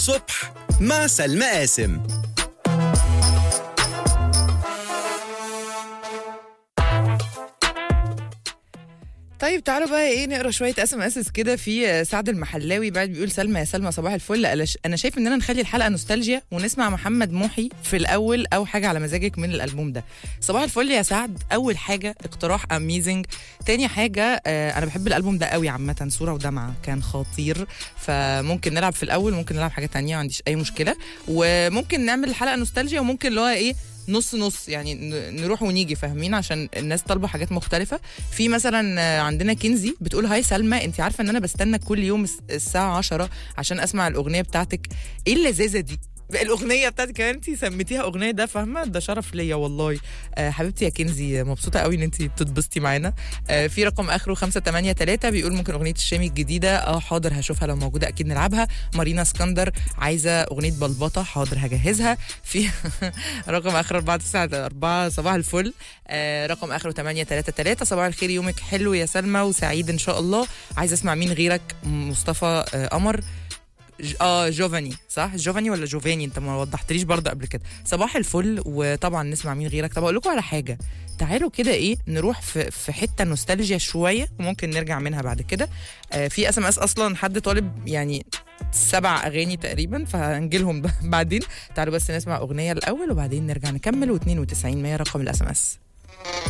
صبح مع سلمى قاسم طيب تعالوا بقى ايه نقرا شويه اس ام اس كده في سعد المحلاوي بعد بيقول سلمى يا سلمى صباح الفل انا ش- انا شايف اننا نخلي الحلقه نوستالجيا ونسمع محمد محي في الاول او حاجه على مزاجك من الالبوم ده صباح الفل يا سعد اول حاجه اقتراح اميزنج تاني حاجه آه انا بحب الالبوم ده قوي عامه صوره ودمعه كان خطير فممكن نلعب في الاول ممكن نلعب حاجه تانية ما عنديش اي مشكله وممكن نعمل الحلقه نوستالجيا وممكن اللي هو ايه نص نص يعني ن- نروح ونيجي فاهمين عشان الناس طالبه حاجات مختلفه في مثلا آه، عندنا كنزي بتقول هاي سلمى انت عارفه ان انا بستنى كل يوم الس- الساعه 10 عشان اسمع الاغنيه بتاعتك ايه اللذاذه دي الاغنيه بتاعتك كمان انت سميتيها اغنيه ده فاهمه ده شرف ليا والله آه حبيبتي يا كنزي مبسوطه قوي ان انت بتتبسطي معانا آه في رقم اخره 583 بيقول ممكن اغنيه الشامي الجديده اه حاضر هشوفها لو موجوده اكيد نلعبها مارينا اسكندر عايزه اغنيه بلبطه حاضر هجهزها في رقم اخر 494 صباح الفل آه رقم اخره 833 صباح الخير يومك حلو يا سلمى وسعيد ان شاء الله عايزه اسمع مين غيرك مصطفى آه قمر ج- اه جوفاني صح جوفاني ولا جوفاني انت ما وضحتليش برضه قبل كده صباح الفل وطبعا نسمع مين غيرك طب اقول لكم على حاجه تعالوا كده ايه نروح في في حته نوستالجيا شويه وممكن نرجع منها بعد كده آه في اس ام اس اصلا حد طالب يعني سبع اغاني تقريبا فهنجيلهم ب- بعدين تعالوا بس نسمع اغنيه الاول وبعدين نرجع نكمل و92 100 رقم الاس ام اس